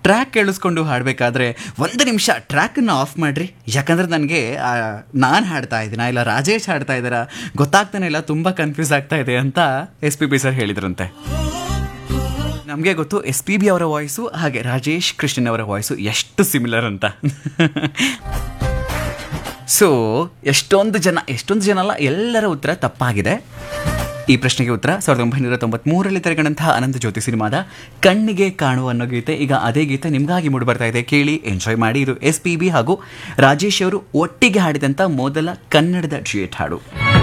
track ಕೇಳಿಸ್ಕೊಂಡು ಹಾಡಬೇಕಾದ್ರೆ ಒಂದು ನಿಮಿಷ ಟ್ರ್ಯಾಕನ್ನು ಆಫ್ ಮಾಡಿರಿ ಯಾಕಂದರೆ ನನಗೆ ನಾನು ಹಾಡ್ತಾ ಇದ್ದೀನ ಇಲ್ಲ ರಾಜೇಶ್ ಹಾಡ್ತಾ ಇದ್ದಾರಾ ಗೊತ್ತಾಗ್ತಾನೆ ಇಲ್ಲ ತುಂಬ ಕನ್ಫ್ಯೂಸ್ ಆಗ್ತಾ ಇದೆ ಅಂತ ಎಸ್ ಪಿ ಬಿ ಸರ್ ಹೇಳಿದ್ರಂತೆ ನಮಗೆ ಗೊತ್ತು ಎಸ್ ಪಿ ಬಿ ಅವರ ವಾಯ್ಸು ಹಾಗೆ ರಾಜೇಶ್ ಕೃಷ್ಣನ್ ಅವರ ವಾಯ್ಸು ಎಷ್ಟು ಸಿಮಿಲರ್ ಅಂತ ಸೊ ಎಷ್ಟೊಂದು ಜನ ಎಷ್ಟೊಂದು ಜನ ಅಲ್ಲ ಎಲ್ಲರ ಉತ್ತರ ತಪ್ಪಾಗಿದೆ ಈ ಪ್ರಶ್ನೆಗೆ ಉತ್ತರ ಸಾವಿರದ ಒಂಬೈನೂರ ತೊಂಬತ್ಮೂರರಲ್ಲಿ ತೆರೆಗೊಂಡಂತಹ ಅನಂತ ಜ್ಯೋತಿ ಸಿನಿಮಾದ ಕಣ್ಣಿಗೆ ಕಾಣುವ ಅನ್ನೋ ಗೀತೆ ಈಗ ಅದೇ ಗೀತೆ ನಿಮಗಾಗಿ ಮೂಡಿ ಬರ್ತಾ ಇದೆ ಕೇಳಿ ಎಂಜಾಯ್ ಮಾಡಿ ಇದು ಎಸ್ ಪಿ ಬಿ ಹಾಗೂ ರಾಜೇಶ್ ಅವರು ಒಟ್ಟಿಗೆ ಹಾಡಿದಂಥ ಮೊದಲ ಕನ್ನಡದ ಡ್ಯೂಯೆಟ್ ಹಾಡು